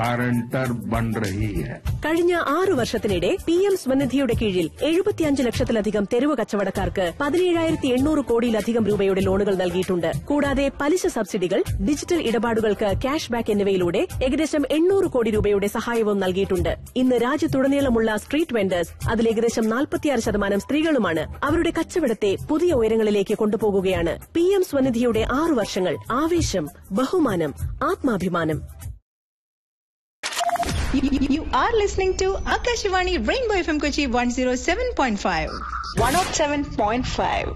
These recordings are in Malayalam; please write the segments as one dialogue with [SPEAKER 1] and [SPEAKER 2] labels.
[SPEAKER 1] गारंटर बन रही है
[SPEAKER 2] കഴിഞ്ഞ ആറു വർഷത്തിനിടെ പി എം സ്വനിധിയുടെ കീഴിൽ എഴുപത്തിയഞ്ച് ലക്ഷത്തിലധികം തെരുവ് കച്ചവടക്കാർക്ക് പതിനേഴായിരത്തി എണ്ണൂറ് കോടിയിലധികം രൂപയുടെ ലോണുകൾ നൽകിയിട്ടുണ്ട് കൂടാതെ പലിശ സബ്സിഡികൾ ഡിജിറ്റൽ ഇടപാടുകൾക്ക് ക്യാഷ് ബാക്ക് എന്നിവയിലൂടെ ഏകദേശം എണ്ണൂറ് കോടി രൂപയുടെ സഹായവും നൽകിയിട്ടുണ്ട് ഇന്ന് രാജ്യത്തുടനീളമുള്ള സ്ട്രീറ്റ് വെൻഡേഴ്സ് അതിൽ ഏകദേശം നാൽപ്പത്തിയാറ് ശതമാനം സ്ത്രീകളുമാണ് അവരുടെ കച്ചവടത്തെ പുതിയ ഉയരങ്ങളിലേക്ക് കൊണ്ടുപോകുകയാണ് പി എം സ്വനിധിയുടെ ആറു വർഷങ്ങൾ ആവേശം ബഹുമാനം ആത്മാഭിമാനം
[SPEAKER 3] You, you- you are listening to Akashvani Rainbow FM Kochi 107.5. 107.5.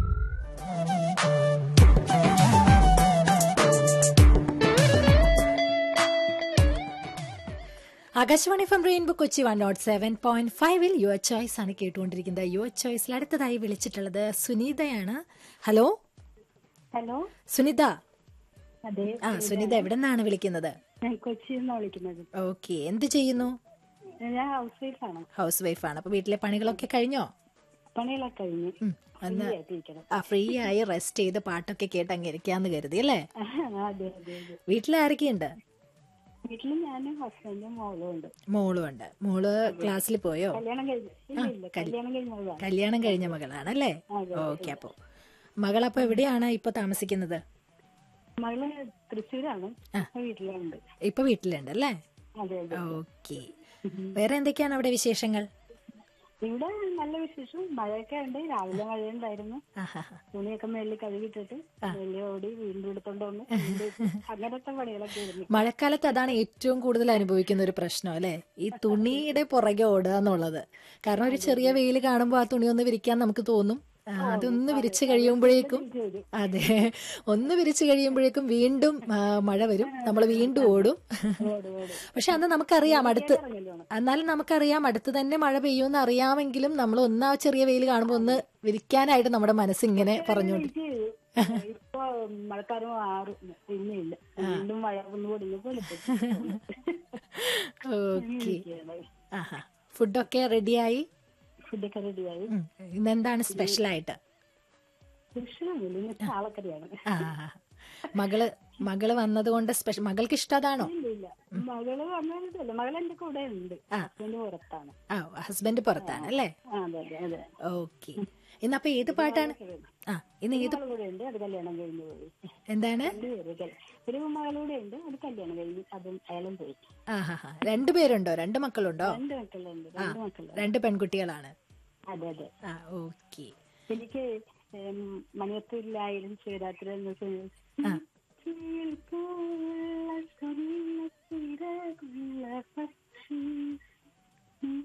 [SPEAKER 4] Akashvani from rainbow Kochi one nought seven point ഫൈവിൽ യുവർ ചോയ്സ് ആണ് കേട്ടുകൊണ്ടിരിക്കുന്നത് യുവർ ചോയ്സിൽ അടുത്തതായി വിളിച്ചിട്ടുള്ളത് സുനീതയാണ് ഹലോ
[SPEAKER 5] ഹലോ
[SPEAKER 4] സുനിത
[SPEAKER 5] അതെ
[SPEAKER 4] ആ സുനിത എവിടെ നിന്നാണ് വിളിക്കുന്നത്
[SPEAKER 5] ഞാൻ കൊച്ചിയിൽ നിന്നാണ് വിളിക്കുന്നത്
[SPEAKER 4] ഓക്കെ എന്ത് ചെയ്യുന്നു
[SPEAKER 5] ഞാൻ ഹൗസ് വൈഫാണ്
[SPEAKER 4] ഹൗസ് വൈഫാണ് അപ്പൊ വീട്ടിലെ പണികളൊക്കെ കഴിഞ്ഞോ
[SPEAKER 5] പണികളൊക്കെ കഴിഞ്ഞ്
[SPEAKER 4] ഉം, ഒന്ന്
[SPEAKER 5] free ആയിട്ടിരിക്കണം.
[SPEAKER 4] ആ ഫ്രീ ആയി റെസ്റ്റ് ചെയ്ത് പാട്ടൊക്കെ കേട്ട് അങ്ങ് ഇരിക്കാന്ന് കരുതി അല്ലേ
[SPEAKER 5] അതെ അതെ അതെ
[SPEAKER 4] വീട്ടിൽ ആരൊക്കെയുണ്ട്
[SPEAKER 5] വീട്ടിൽ ഞാനും ഹസ്ബൻഡും മോളും ഉണ്ട്
[SPEAKER 4] മോളും ഉണ്ട് മോള് ക്ലാസ്സിൽ പോയോ
[SPEAKER 5] കല്യാണം കഴിഞ്ഞു ഇല്ല ഇല്ല കല്യാണം കഴിഞ്ഞതാണ്
[SPEAKER 4] കല്യാണം കഴിഞ്ഞ മകളാണല്ലേ
[SPEAKER 5] അതെ,
[SPEAKER 4] ഓക്കെ അപ്പോ മകളപ്പോ എവിടെയാണ് ഇപ്പൊ താമസിക്കുന്നത്
[SPEAKER 5] മകള് തൃശ്ശൂരാണ് ഇപ്പൊ വീട്ടിലുണ്ട്
[SPEAKER 4] ഇപ്പൊ വീട്ടിലുണ്ട് അല്ലേ
[SPEAKER 5] അതെ അതെ
[SPEAKER 4] ഓക്കെ വേറെ എന്തൊക്കെയാണ് അവിടെ വിശേഷങ്ങൾ
[SPEAKER 5] ഇവിടെ നല്ല വിശേഷം മഴയൊക്കെ ഉണ്ട് രാവിലെ മഴയുണ്ടായിരുന്നു
[SPEAKER 4] ആഹാഹാ.
[SPEAKER 5] തുണിയൊക്കെ മേളിൽ കഴുകിയിട്ടിട്ട് വെള്ളി ഓടി വീണ്ടും എടുത്തോണ്ട് വന്ന് വീണ്ടും ഇട്ട് അങ്ങനത്തെ പണികളൊക്കെ ആയിരുന്നു
[SPEAKER 4] മഴക്കാലത്ത് അതാണ് ഏറ്റവും കൂടുതൽ അനുഭവിക്കുന്ന ഒരു പ്രശ്നം അല്ലെ ഈ തുണിയുടെ പുറകെ ഓടുക എന്നുള്ളത് കാരണം ഒരു ചെറിയ വെയിൽ കാണുമ്പോൾ ആ തുണി ഒന്ന് വിരിക്കാൻ നമുക്ക് തോന്നും ആ, അതൊന്ന് വിരിച്ചു കഴിയുമ്പോഴേക്കും അതെ ഒന്ന് വിരിച്ചു കഴിയുമ്പോഴേക്കും വീണ്ടും ആ, മഴ വരും നമ്മൾ വീണ്ടും ഓടും പക്ഷെ അന്ന് നമുക്കറിയാം അടുത്ത് എന്നാലും നമുക്കറിയാം അടുത്ത് തന്നെ മഴ പെയ്യുമെന്ന് അറിയാമെങ്കിലും നമ്മൾ ഒന്ന് ആ ചെറിയ വെയിൽ കാണുമ്പോൾ ഒന്ന് വിരിക്കാനായിട്ട് നമ്മുടെ മനസ്സ് ഇങ്ങനെ പറഞ്ഞുകൊണ്ട്
[SPEAKER 5] എനിക്ക് ഇപ്പൊ മഴക്കാലം മാറും പിന്നെയില്ല വീണ്ടും മഴ ഒന്ന് പൊടിഞ്ഞപ്പോ
[SPEAKER 4] ഓക്കെ ആഹാ ഫുഡൊക്കെ റെഡിയായി
[SPEAKER 5] ഫുഡൊക്കെ റെഡിയായി
[SPEAKER 4] ഉം. ഇന്നെന്താണ് സ്പെഷ്യൽ ആയിട്ട്
[SPEAKER 5] ഭക്ഷണമില്ല ഇന്ന് ചാളക്കറിയാണ്
[SPEAKER 4] ആ മകള് മകള് വന്നതുകൊണ്ട് സ്പെഷ്യൽ മകൾക്ക് ഇഷ്ടം അതാണോ
[SPEAKER 5] ഇല്ല ഇല്ല മകള് വന്നതല്ല മകൾ എന്റെ കൂടെ ഉണ്ട് ഹസ്ബൻഡ് പുറത്താണ്
[SPEAKER 4] ആ ഹസ്ബൻഡ് പുറത്താണ് അല്ലേ
[SPEAKER 5] ആ, അതെ അതെ അതെ
[SPEAKER 4] ഓക്കെ ഇന്നപ്പൊ ഏത് പാട്ടാണ് ആ ഇന്ന് ഏത്
[SPEAKER 5] മകൾ കൂടെ ഉണ്ട് അത് കല്യാണം കഴിഞ്ഞു പോയി
[SPEAKER 4] എന്താണ്
[SPEAKER 5] രണ്ടുപേര് കൽ- ഒരു മകളൂടെ ഉണ്ട് അത് കല്യാണം കഴിഞ്ഞു അതും അയാളും പോയി
[SPEAKER 4] ആ ഹാ ഹാ രണ്ടുപേരുണ്ടോ രണ്ട് മക്കളുണ്ടോ
[SPEAKER 5] രണ്ട് മക്കളുണ്ട് രണ്ട് മക്കളുണ്ട്
[SPEAKER 4] രണ്ട് പെൺകുട്ടികളാണ്
[SPEAKER 5] അതെ അതെ
[SPEAKER 4] ആ ഓക്കെ
[SPEAKER 5] എനിക്ക് ഉം, മണിയത്തൂരിലായാലും ശിവരാത്രി എന്ന സി- ചിൽപ്പുള്ള സ്വർണ്ണത്തിരകുള്ള പക്ഷി നീ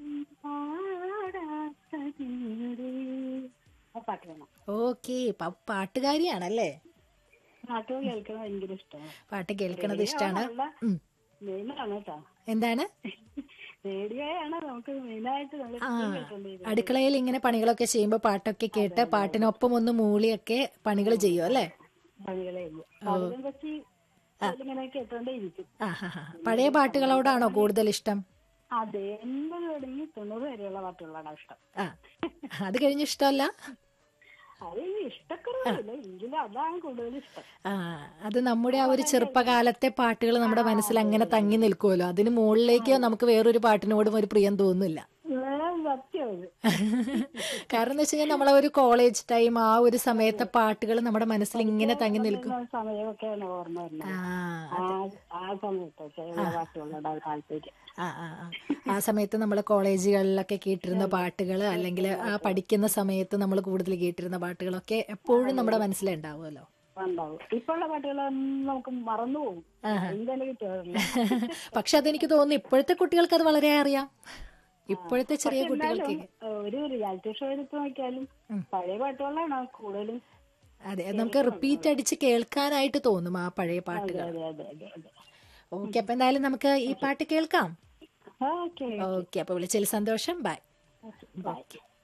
[SPEAKER 5] പാടാത്തതിൻ്റെ ആ പാട്ട് വേണം
[SPEAKER 4] ഓക്കെ പാട്ടുകാരിയാണല്ലേ
[SPEAKER 5] പാട്ട് കേൾക്കണം ഭയങ്കര ഇഷ്ടമാണ്
[SPEAKER 4] പാട്ട് കേൾക്കണത് ഇഷ്ടാണ് ഉം.
[SPEAKER 5] മെയിനാണ് കേട്ടോ
[SPEAKER 4] എന്താണ്
[SPEAKER 5] റേഡിയോയാണ് നമുക്ക് മെയിനായിട്ട് നമ്മൾ
[SPEAKER 4] ആ
[SPEAKER 5] കേട്ടോണ്ടിരിക്കുന്നത്
[SPEAKER 4] അടുക്കളയിൽ ഇങ്ങനെ പണികളൊക്കെ ചെയ്യുമ്പോ പാട്ടൊക്കെ കേട്ട് പാട്ടിനൊപ്പം ഒന്ന് മൂളിയൊക്കെ പണികൾ ചെയ്യും അല്ലേ
[SPEAKER 5] പണികളെ ഉള്ളൂ അതിനെ പറ്റി ഇങ്ങനെ കേട്ടോണ്ടേ ഇരിക്കും
[SPEAKER 4] ആ ഹാ ഹാ പഴയ പാട്ടുകളോടാണോ കൂടുതൽ ഇഷ്ടം
[SPEAKER 5] അതെ എൺപത് തുടങ്ങി തൊണ്ണൂറ് വരെയുള്ള പാട്ടുകളാണ് ഇഷ്ടം
[SPEAKER 4] ആ അത് കഴിഞ്ഞ് ഇഷ്ടമല്ല
[SPEAKER 5] അത് ഇഷ്ടക്കുറവില്ല എങ്കിലും അതാണ് കൂടുതൽ ഇഷ്ടം
[SPEAKER 4] ആ അത് നമ്മുടെ ആ ഒരു ചെറുപ്പകാലത്തെ പാട്ടുകൾ നമ്മുടെ മനസ്സിൽ അങ്ങനെ തങ്ങി നിൽക്കുമല്ലോ അതിന് മുകളിലേക്ക് നമുക്ക് വേറൊരു പാട്ടിനോടും ഒരു പ്രിയം തോന്നുന്നില്ല
[SPEAKER 5] വേറെ സത്യം അത്
[SPEAKER 4] കാരണം എന്ന് വെച്ച് കഴിഞ്ഞാൽ നമ്മളെ ഒരു കോളേജ് ടൈം ആ ഒരു സമയത്തെ പാട്ടുകൾ നമ്മുടെ മനസ്സിൽ ഇങ്ങനെ തങ്ങി നിൽക്കും
[SPEAKER 5] ആ സമയമൊക്കെയാണ് ഓർമ്മ വരുന്നത്
[SPEAKER 4] ആ
[SPEAKER 5] ആ ആ സമയത്തൊക്കെ ഉള്ള പാട്ടുകളോട് താല്പര്യം
[SPEAKER 4] ആ ആ ആ. ആ സമയത്ത് നമ്മൾ കോളേജുകളിലൊക്കെ കേട്ടിരുന്ന പാട്ടുകൾ അല്ലെങ്കിൽ ആ പഠിക്കുന്ന സമയത്ത് നമ്മൾ കൂടുതൽ കേട്ടിരുന്ന പാട്ടുകളൊക്കെ എപ്പോഴും നമ്മുടെ മനസ്സിലുണ്ടാവുമല്ലോ
[SPEAKER 5] ഉണ്ടാവും ഇപ്പൊ ഉള്ള പാട്ടുകളൊന്നും നമുക്ക് മറന്നു പോകും എന്തായാലും കിട്ടാറില്ല
[SPEAKER 4] പക്ഷെ അതെനിക്ക് തോന്നുന്നു ഇപ്പോഴത്തെ കുട്ടികൾക്ക് അത് വളരെ അറിയാം ഇപ്പോഴത്തെ ചെറിയ കുട്ടികൾക്ക്
[SPEAKER 5] ഒരു റിയാലിറ്റി ഷോ എടുത്ത് നോക്കിയാലും പഴയ പാട്ടുകളാണ് കൂടുതലും
[SPEAKER 4] അതെ അത് നമുക്ക് റിപ്പീറ്റ് അടിച്ച് കേൾക്കാനായിട്ട് തോന്നും ആ പഴയ പാട്ടുകൾ
[SPEAKER 5] അതെ അതെ അതെ അതെ
[SPEAKER 4] ഓക്കെ അപ്പൊ എന്തായാലും നമുക്ക് ഈ പാട്ട് കേൾക്കാം
[SPEAKER 5] ഓക്കെ
[SPEAKER 4] ഓക്കെ അപ്പൊ വിളിച്ചതിൽ സന്തോഷം ബൈ
[SPEAKER 5] ബൈ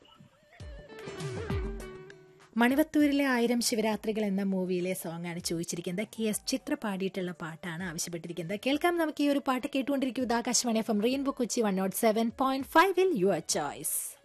[SPEAKER 4] മണിവത്തൂരിലെ ആയിരം ശിവരാത്രികൾ എന്ന മൂവിയിലെ സോങ് ആണ് ചോദിച്ചിരിക്കുന്നത് കെ എസ് ചിത്ര പാടിയിട്ടുള്ള പാട്ടാണ് ആവശ്യപ്പെട്ടിരിക്കുന്നത് കേൾക്കാം നമുക്ക് ഈ ഒരു പാട്ട് കേട്ടുകൊണ്ടിരിക്കും Akashvani F M rainbow Kochi one nought seven point ഫൈവിൽ യുവർ ചോയ്സ്